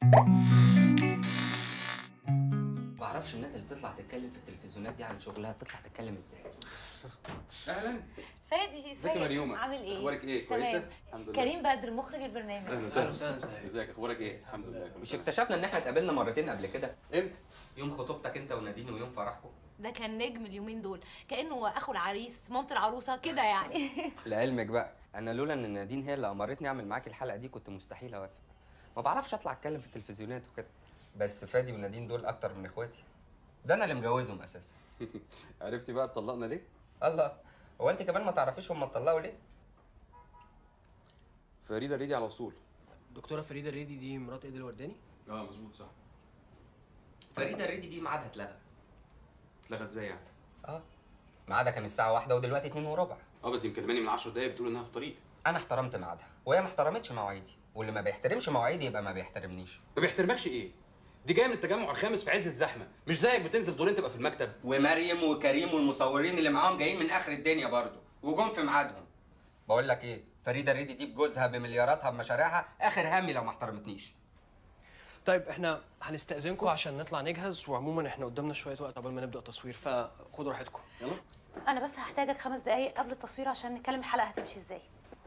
بعرفش الناس اللي بتطلع تتكلم في التلفزيونات دي عن شغلها بتطلع تتكلم ازاي اهلا فادي ازيك يا مريومه عامل ايه؟ اخبارك ايه تمام. كويسه الحمد لله كريم بدر مخرج البرنامج اهلا وسهلا ازيك اخبارك ايه الحمد لله كله مش تمام. اكتشفنا ان احنا اتقابلنا مرتين قبل كده امتى يوم خطوبتك انت ونادين ويوم فرحكم ده كان نجم اليومين دول كانه اخو العريس مامة العروسه كده يعني لعلمك بقى انا لولا ان نادين هي اللي امرتني اعمل معاكي الحلقه دي كنت مستحيل اوافق ما بعرفش اطلع اتكلم في التلفزيونات وكده بس فادي ونادين دول اكتر من اخواتي ده انا اللي مجوزهم اساسا عرفتي بقى اتطلقنا ليه الله هو انت كمان ما تعرفيش هم اتطلقوا ليه فريده ريدي على وصول دكتوره فريده ريدي دي مرات ايدي الورداني اه مظبوط صح فريده الريدي دي ميعادها اتلغى اتلغى ازاي يعني اه ميعادها كان الساعه واحدة ودلوقتي اتنين وربع اه بس دي مكلماني من 10 دقايق بتقول انها في طريق انا احترمت ميعادها وهي ما احترمتش مواعيدي واللي ما بيحترمش مواعيدي يبقى ما بيحترمنيش ما بيحترمكش ايه دي جايه من التجمع الخامس في عز الزحمه مش زيك بتنزل دورين تبقى في المكتب ومريم وكريم والمصورين اللي معاهم جايين من اخر الدنيا برضه وجم في ميعادهم بقول لك ايه فريده الريدي دي بجوزها بملياراتها بمشاريعها اخر همي لو ما احترمتنيش طيب احنا هنستأذنكم عشان نطلع نجهز وعموما احنا قدامنا شويه وقت قبل ما نبدا تصوير فخدوا راحتكم يلا انا بس هحتاجك خمس دقايق قبل التصوير عشان نتكلم الحلقه هتمشي ازاي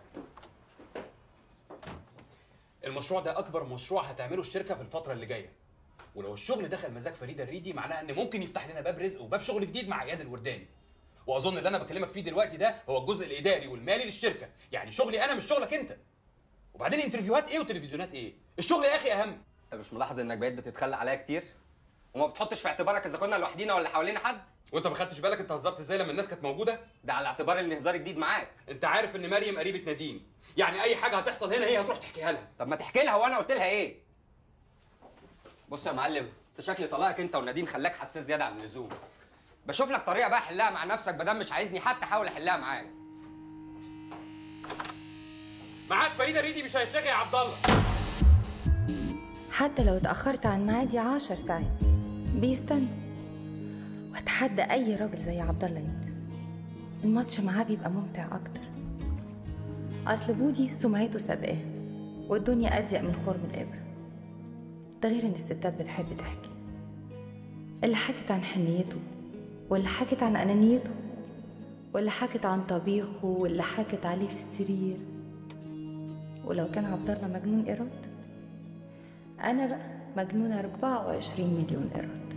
المشروع ده اكبر مشروع هتعمله الشركه في الفتره اللي جايه ولو الشغل دخل مزاج فريده الريدي معناها ان ممكن يفتح لنا باب رزق وباب شغل جديد مع اياد الورداني واظن اللي انا بكلمك فيه دلوقتي ده هو الجزء الاداري والمالي للشركه يعني شغلي انا مش شغلك انت وبعدين انترفيوهات ايه وتلفزيونات ايه الشغل يا اخي اهم انت مش ملاحظ انك بقيت بتتخلى عليا كتير وما بتحطش في اعتبارك اذا كنا لوحدينا ولا حوالينا حد وانت ما خدتش بالك انت هزرت ازاي لما الناس كانت موجوده ده على اعتبار ان هزاري جديد معاك انت عارف ان مريم قريبه نادين يعني اي حاجه هتحصل هنا هي هتروح تحكيها لها طب ما تحكي لها وانا قلت لها ايه بص يا معلم انت شكل طلاقك انت ونادين خلاك حساس زياده عن اللزوم بشوف لك طريقه بقى حلها مع نفسك بدل مش عايزني حتى احاول احلها معاك معاك فريده ريدي مش هيتلغي يا عبد الله حتى لو اتأخرت عن ميعادي عشر ساعات بيستنى واتحدى أي راجل زي عبد الله يونس الماتش معاه بيبقى ممتع أكتر أصل بودي سمعته سابقاه والدنيا أضيق من خرم الإبرة ده غير إن الستات بتحب تحكي اللي حكت عن حنيته واللي حكت عن أنانيته واللي حكت عن طبيخه واللي حكت عليه في السرير ولو كان عبد الله مجنون إيراد أنا بقى مجنونة 24 مليون قرد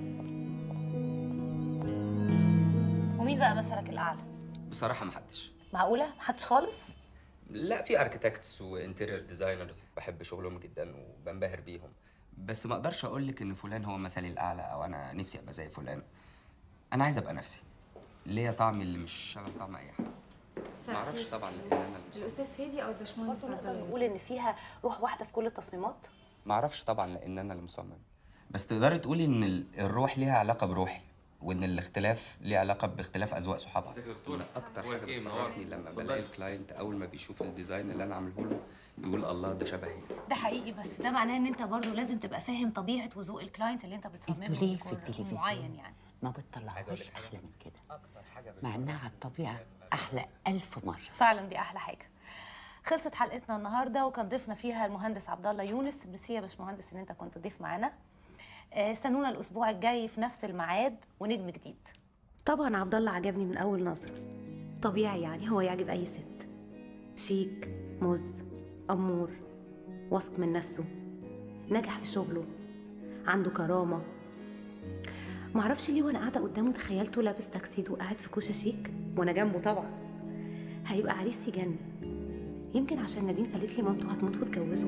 ومين بقى مثلك الاعلى بصراحه محدش معقوله محدش خالص لا في اركيتكتس وانتيريور ديزاينرز بحب شغلهم جدا وبنبهر بيهم بس ما اقدرش اقول لك ان فلان هو مثلي الاعلى او انا نفسي ابقى زي فلان انا عايز ابقى نفسي ليا طعمي اللي مش شبه طعم اي حد ما اعرفش طبعا لان انا المصمم. الأستاذ فادي أو الباشمهندس برضه عبد نقدر الله نقول ان فيها روح واحده في كل التصميمات ما اعرفش طبعا لان انا اللي مصمم بس تقدري تقولي ان ال- الروح ليها علاقه بروحي وان الاختلاف ليه علاقه باختلاف اذواق صحابها ازيك يا دكتور؟ أنا اكتر أخبارك حاجه إيه؟ بتفرحني منور. لما اتفضل. بلاقي الكلاينت اول ما بيشوف الديزاين اللي انا عامله له يقول الله ده شبهي ده حقيقي بس ده معناه ان انت برضه لازم تبقى فاهم طبيعه وذوق الكلاينت اللي انت بتصممه انتوا ليه ديكور في التلفزيون معين يعني ما عايز أقول بتطلعوهاش لك حاجة. احلى من كده اكتر حاجه مع انها على الطبيعه احلى ألف مره فعلا دي احلى حاجه خلصت حلقتنا النهارده وكان ضيفنا فيها المهندس عبد الله يونس ميرسي يا باشمهندس ان انت كنت ضيف معانا آه، استنونا الاسبوع الجاي في نفس الميعاد ونجم جديد طبعا عبد الله عجبني من اول نظره طبيعي يعني هو يعجب اي ست شيك مز امور واثق من نفسه ناجح في شغله عنده كرامه معرفش ليه وانا قاعده قدامه تخيلته لابس تاكسيد وقاعد في كوشه شيك وانا جنبه طبعا هيبقى عريس يجنن يمكن عشان نادين قالت لي مامته هتموت وتجوزه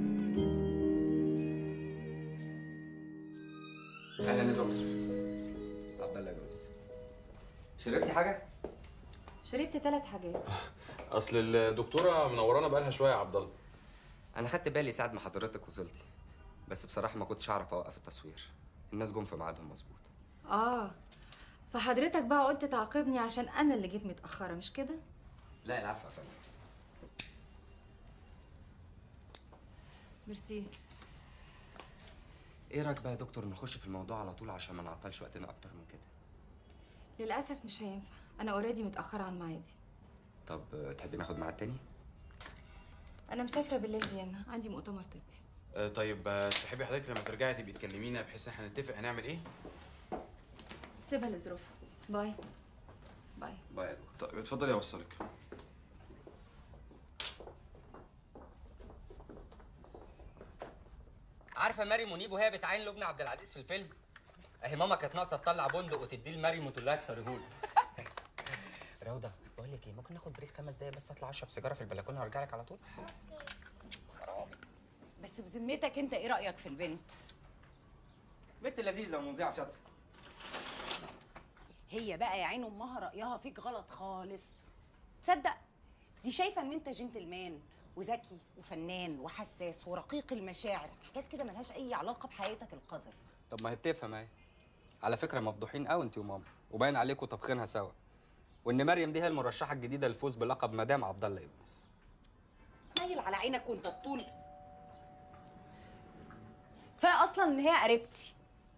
اهلا يا دكتور عبد الله يونس شربتي حاجه شربت ثلاث حاجات اصل الدكتوره منورانا بقالها شويه يا عبد الله انا خدت بالي ساعه ما حضرتك وصلتي بس بصراحه ما كنتش اعرف اوقف التصوير الناس جم في ميعادهم مظبوط آه فحضرتك بقى قلت تعاقبني عشان أنا اللي جيت متأخرة مش كده؟ لا العفو يا فندم ميرسي ايه رايك بقى يا دكتور نخش في الموضوع على طول عشان ما نعطلش وقتنا اكتر من كده للأسف مش هينفع أنا أوريدي متأخرة عن ميعادي طب آه، تحبي ناخد ميعاد تاني أنا مسافرة بالليل فيينا عندي مؤتمر طبي آه طيب آه، تحبي حضرتك لما ترجعي تبقي تكلمينا بحيث ان احنا نتفق هنعمل ايه؟ سيبها لظروفها باي باي باي يا دكتور. طيب اتفضلي اوصلك عارفه ماري منيب وهي بتعاين لبنى عبد العزيز في الفيلم اهي ماما كانت ناقصه تطلع بندق وتديه لمريم وتقول لها اكسريهولي روضه بقول لك ايه ممكن ناخد بريك خمس دقايق بس اطلع اشرب سيجاره في البلكونه وارجع لك على طول بس بذمتك انت ايه رايك في البنت بنت لذيذه ومذيعه شاطره هي بقى يا عين امها رايها فيك غلط خالص تصدق دي شايفه ان انت جنتلمان وذكي وفنان وحساس ورقيق المشاعر حاجات كده ملهاش اي علاقه بحياتك القذره طب ما هي بتفهم اهي على فكره مفضوحين قوي انت وماما وباين عليكم طبخينها سوا وان مريم دي هي المرشحه الجديده للفوز بلقب مدام عبد الله يونس مايل على عينك وانت الطول فاصلا ان هي قريبتي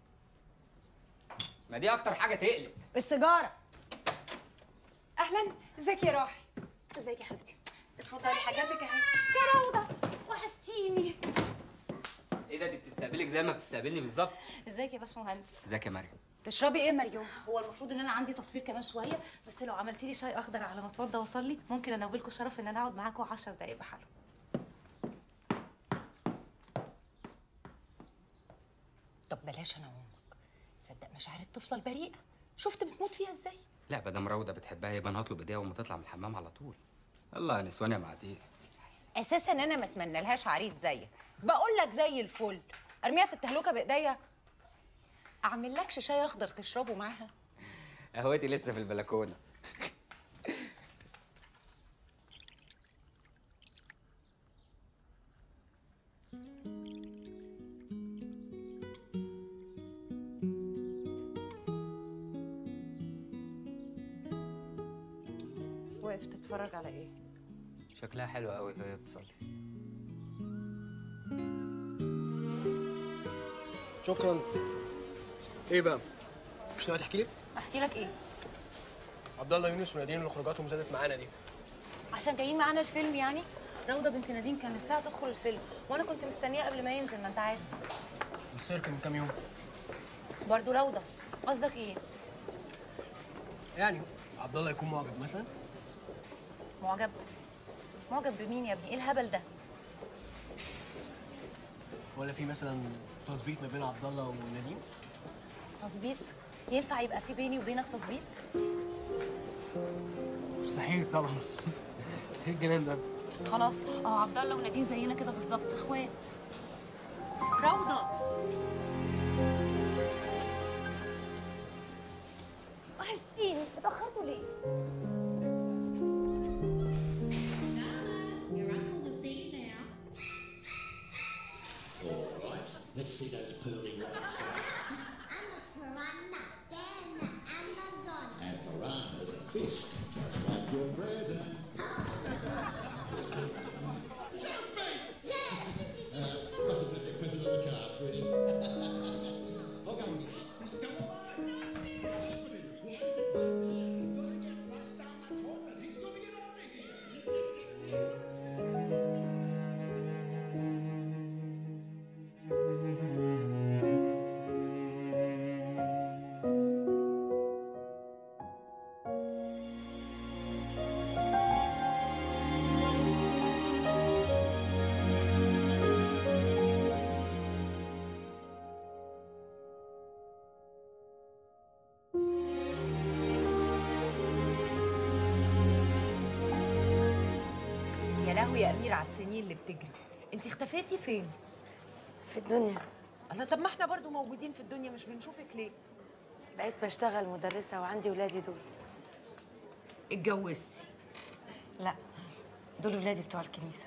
ما دي اكتر حاجه تقلق السيجاره اهلا ازيك يا روحي ازيك يا حبيبتي اتفضلي حاجاتك اهي يا روضه وحشتيني ايه ده دي بتستقبلك زي ما بتستقبلني بالظبط ازيك يا باشمهندس ازيك يا مريم تشربي ايه مريوم هو المفروض ان انا عندي تصوير كمان شويه بس لو عملتي لي شاي اخضر على ما اتوضى واصلي ممكن انوبلكوا شرف ان انا اقعد معاكوا 10 دقايق بحاله طب بلاش انا وامك صدق مشاعر الطفله البريئه شفت بتموت فيها ازاي لا مدام روضه بتحبها يبقى انا هطلب ايديها وما تطلع من الحمام على طول يلا يا نسوان يا معتيه اساسا انا ما اتمنى لهاش عريس زيك بقول لك زي الفل ارميها في التهلكه بايديا اعمل لكش شاي اخضر تشربه معاها قهوتي لسه في البلكونه وقفت تتفرج على ايه شكلها حلو قوي وهي بتصلي شكرا ايه بقى مش ناوي تحكي لي احكي لك ايه عبد الله يونس ونادين اللي خروجاتهم زادت معانا دي عشان جايين معانا الفيلم يعني روضه بنت نادين كان نفسها تدخل الفيلم وانا كنت مستنياه قبل ما ينزل ما انت عارف السيرك من كام يوم برضو روضه قصدك ايه يعني عبد الله يكون معجب مثلا معجب معجب بمين يا ابني ايه الهبل ده ولا في مثلا تظبيط ما بين عبد الله ونادين تظبيط ينفع يبقى في بيني وبينك تظبيط مستحيل طبعا ايه الجنان ده خلاص اه عبد الله ونادين زينا كده بالظبط اخوات روضه وحشتيني اتاخرتوا ليه Your uncle will see you now. All right, let's see those pearly lights. And piranhas and fish, just like your president. Uh, Fossil Patrick, president of the cast, ready? I'll go and get يا لهوي يا امير على السنين اللي بتجري انت اختفيتي فين في الدنيا الله طب ما احنا برضو موجودين في الدنيا مش بنشوفك ليه بقيت بشتغل مدرسة وعندي ولادي دول اتجوزتي لا دول ولادي بتوع الكنيسة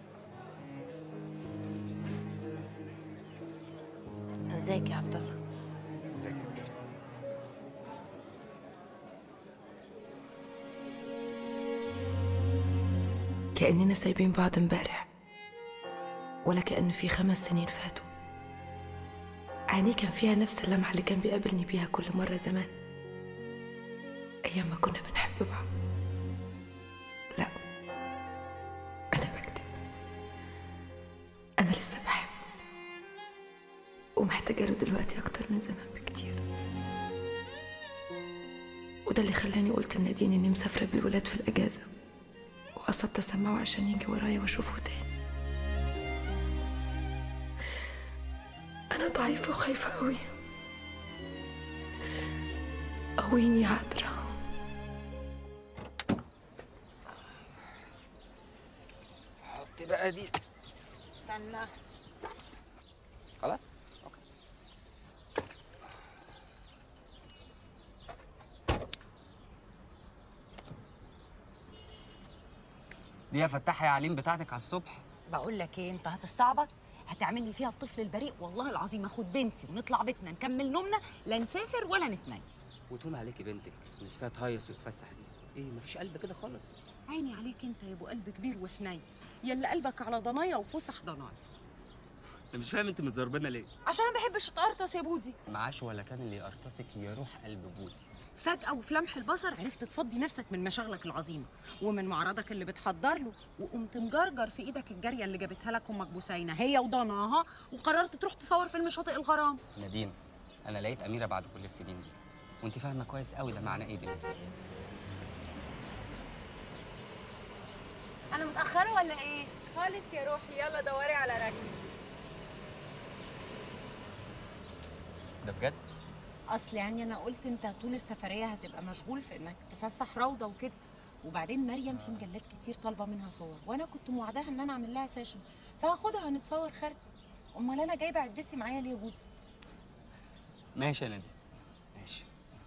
ازيك يا عبد الله ازيك يا كبير كأننا سايبين بعض امبارح ولا كأن في خمس سنين فاتوا عينيه كان فيها نفس اللمعة اللي كان بيقابلني بيها كل مرة زمان أيام ما كنا بنحب بعض لا أنا بكذب أنا لسه بحبه ومحتاجة له دلوقتي أكتر من زمان بكتير وده اللي خلاني قلت لنادين إني مسافرة بالولاد في الأجازة وقصدت أسمعه عشان يجي ورايا وأشوفه تاني أنا ضعيفة وخايفة أوي قويني يا عذرا حط بقى دي استنى خلاص دي يا فتاح يا عليم بتاعتك على الصبح بقول لك ايه انت هتستعبط هتعمل لي فيها الطفل البريء والله العظيم اخد بنتي ونطلع بيتنا نكمل نومنا لا نسافر ولا نتنيل وتون عليكي بنتك نفسها تهيص وتفسح دي ايه مفيش قلب كده خالص عيني عليك انت يا ابو قلب كبير وحنين يلا قلبك على ضنايا وفسح ضنايا انا مش فاهم انت متزربنه ليه عشان ما بحبش اتقرطس يا بودي معاش ولا كان اللي يقرطسك يروح قلب بودي فجأة وفي لمح البصر عرفت تفضي نفسك من مشاغلك العظيمة ومن معرضك اللي بتحضر له وقمت مجرجر في ايدك الجارية اللي جابتها لك امك بوسينة هي وضناها وقررت تروح تصور فيلم شاطئ الغرام نادين انا لقيت اميره بعد كل السنين دي وانت فاهمه كويس قوي ده معناه ايه بالنسبه لي انا متاخره ولا ايه خالص يا روحي يلا دوري على رجل ده بجد اصل يعني انا قلت انت طول السفرية هتبقى مشغول في انك تفسح روضة وكده وبعدين مريم في مجلات كتير طالبة منها صور وانا كنت موعداها ان انا اعمل لها سيشن فهاخدها هنتصور خارج امال انا جايبة عدتي معايا ليه يا بودي ماشي يا نادين ماشي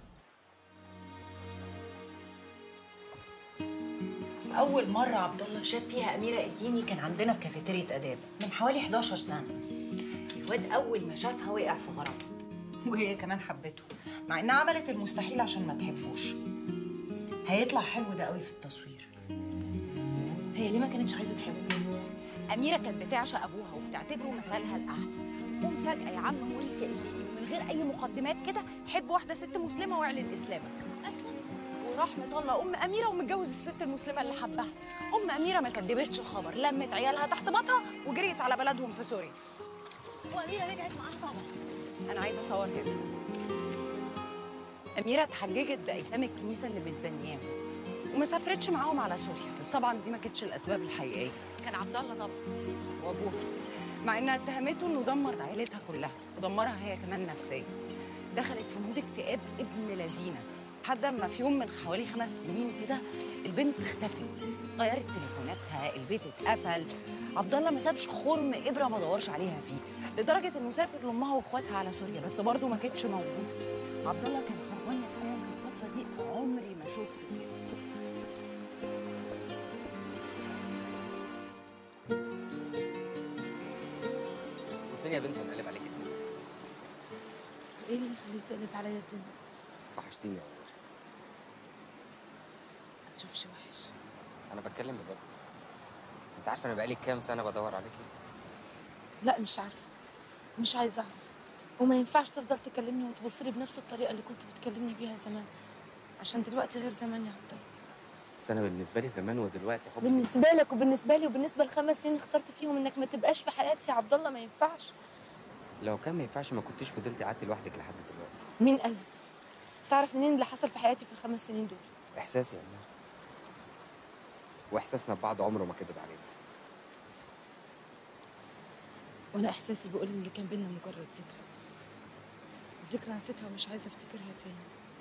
أول مرة عبد الله شاف فيها أميرة إليني كان عندنا في كافيتيريا آداب من حوالي 11 سنة. الواد أول ما شافها وقع في غرامها. وهي كمان حبته مع إنها عملت المستحيل عشان ما تحبوش. هيطلع حلو ده قوي في التصوير. هي ليه ما كانتش عايزه تحبه أميرة كانت بتعشق أبوها وبتعتبره مثلها الأعلى. قوم فجأة يا عم موريس يا إليني ومن غير أي مقدمات كده حب واحدة ست مسلمة واعلن إسلامك. أسلم وراح مطلق ام اميره ومتجوز الست المسلمه اللي حبها ام اميره ما كدبتش خبر لمت عيالها تحت باطها وجريت على بلدهم في سوريا واميره رجعت معاها طبعا انا عايزه اصور هنا اميره اتحججت بايتام الكنيسه اللي بتبنياها وما سافرتش معاهم على سوريا بس طبعا دي ما كانتش الاسباب الحقيقيه كان عبد الله طبعا وابوها مع انها اتهمته انه دمر عيلتها كلها ودمرها هي كمان نفسيا دخلت في مود اكتئاب ابن لذينه لحد ما في يوم من حوالي خمس سنين كده البنت اختفت غيرت تليفوناتها البيت اتقفل عبد الله ما سابش خرم ابره ما دورش عليها فيه لدرجه انه سافر لامها واخواتها على سوريا بس برضه ما كانتش موجوده عبد الله كان خربان نفسيا في الفتره دي عمري ما شفته كده انت فين يا بنت هنقلب عليك الدنيا ايه اللي يخليه تقلب عليا الدنيا وحشتيني يا أمير ما تشوفش وحش انا بتكلم بجد انت عارف انا بقالي كام سنه بدور عليكي لا مش عارفه مش عايزه اعرف وما ينفعش تفضل تكلمني وتبص لي بنفس الطريقه اللي كنت بتكلمني بيها زمان عشان دلوقتي غير زمان يا عبد الله بس انا بالنسبه لي زمان ودلوقتي حب بالنسبه لك وبالنسبه لي وبالنسبه لخمس سنين اخترت فيهم انك ما تبقاش في حياتي يا عبد الله ما ينفعش لو كان ما ينفعش ما كنتيش فضلتي قعدتي لوحدك لحد دلوقتي مين قال لك تعرف منين اللي حصل في حياتي في الخمس سنين دول احساسي يا أمير واحساسنا ببعض عمره ما كذب علينا وانا احساسي بيقول ان اللي كان بينا مجرد ذكرى ذكرى نسيتها ومش عايزه افتكرها تاني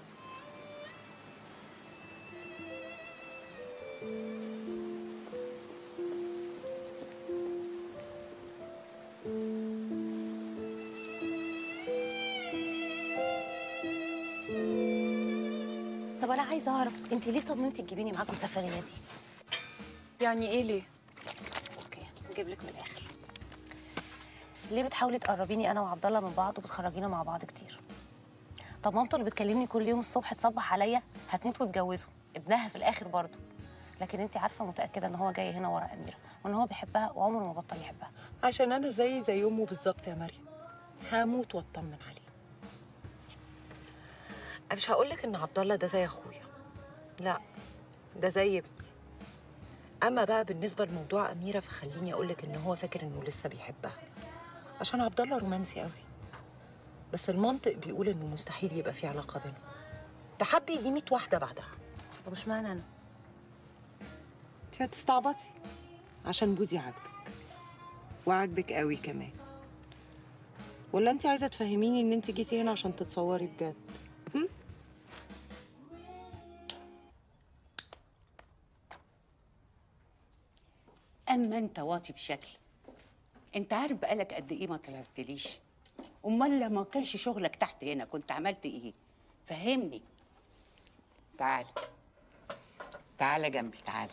طب انا عايزه اعرف انت ليه صممتي تجيبيني معاكم السفريه دي يعني ايه ليه اوكي نجيب لك من الاخر ليه بتحاولي تقربيني انا وعبد الله من بعض وبتخرجينا مع بعض كتير طب مامته اللي بتكلمني كل يوم الصبح تصبح عليا هتموت وتجوزه ابنها في الاخر برضه لكن انت عارفه متاكده ان هو جاي هنا ورا اميره وان هو بيحبها وعمره ما بطل يحبها عشان انا زي زي امه بالظبط يا مريم هموت واطمن عليه انا مش هقولك ان عبد الله ده زي اخويا لا ده زي ابني اما بقى بالنسبه لموضوع اميره فخليني اقولك ان هو فاكر انه لسه بيحبها عشان عبد الله رومانسي قوي بس المنطق بيقول انه مستحيل يبقى في علاقه بينهم ده حب يجي 100 واحده بعدها طب اشمعنى انا انت هتستعبطي عشان بودي عاجبك وعاجبك قوي كمان ولا انت عايزه تفهميني ان انت جيتي هنا عشان تتصوري بجد هم؟ اما انت واطي بشكل انت عارف بقالك قد ايه ما طلعتليش امال لما ما كانش شغلك تحت هنا كنت عملت ايه فهمني تعال تعال جنبي تعال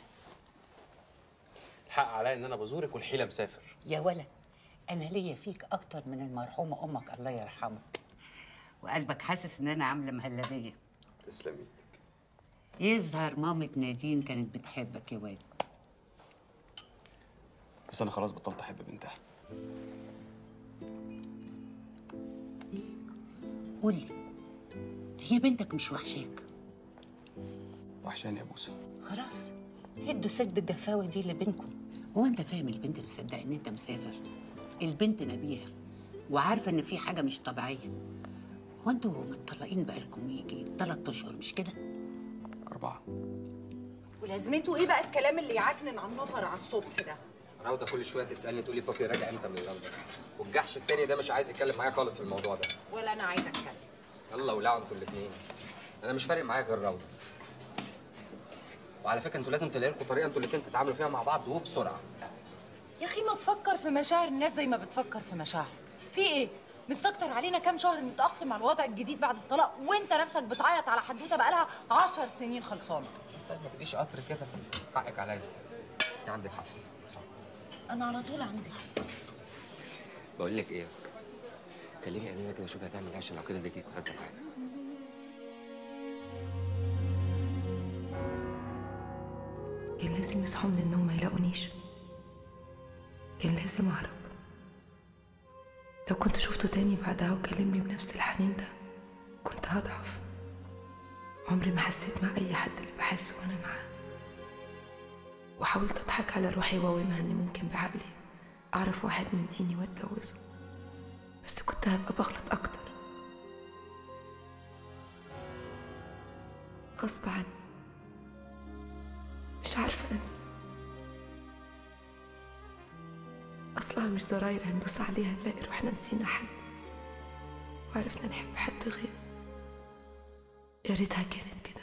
الحق عليا ان انا بزورك والحيله مسافر يا ولد انا ليا فيك اكتر من المرحومه امك الله يرحمها وقلبك حاسس ان انا عامله مهلبيه تسلمي يظهر مامة نادين كانت بتحبك يا واد بس انا خلاص بطلت احب بنتها قولي هي بنتك مش وحشاك وحشاني يا بوسه خلاص هدوا سد الجفاوه دي اللي بينكم هو انت فاهم البنت مصدقه ان انت مسافر البنت نبيهه وعارفه ان في حاجه مش طبيعيه هو انتوا متطلقين بقالكم يجي ثلاث اشهر مش كده اربعه ولازمته ايه بقى الكلام اللي يعكنن عن نفر على الصبح ده راوده كل شويه تسالني تقولي بابي راجع امتى من لندن والجحش التاني ده مش عايز يتكلم معايا خالص في الموضوع ده ولا انا عايزه اتكلم يلا ولعوا انتوا الاثنين انا مش فارق معايا غير راوده وعلى فكره انتوا لازم تلاقي لكم طريقه انتوا الاثنين تتعاملوا فيها مع بعض وبسرعه يا اخي ما تفكر في مشاعر الناس زي ما بتفكر في مشاعرك في ايه مستكتر علينا كام شهر نتاقلم على الوضع الجديد بعد الطلاق وانت نفسك بتعيط على حدوته بقالها عشر سنين خلصانه بس طيب ما تبقيش قطر كده حقك عليا انت عندك حق صح انا على طول عندي حق بقول لك ايه كلمي امينه كده شوفي هتعمل ايه عشان لو كده تيجي تتغدى معانا كان لازم يصحوا من النوم ما يلاقونيش كان لازم أهرب لو كنت شفته تاني بعدها وكلمني بنفس الحنين ده كنت هضعف عمري ما حسيت مع أي حد اللي بحسه وأنا معاه وحاولت أضحك على روحي وأوهمها إني ممكن بعقلي أعرف واحد من ديني وأتجوزه بس كنت هبقى بغلط أكتر غصب عني مش عارفة أنسى أصلها مش زراير هندوس عليها نلاقي روحنا نسينا حد وعرفنا نحب حد غير يا ريتها كانت كده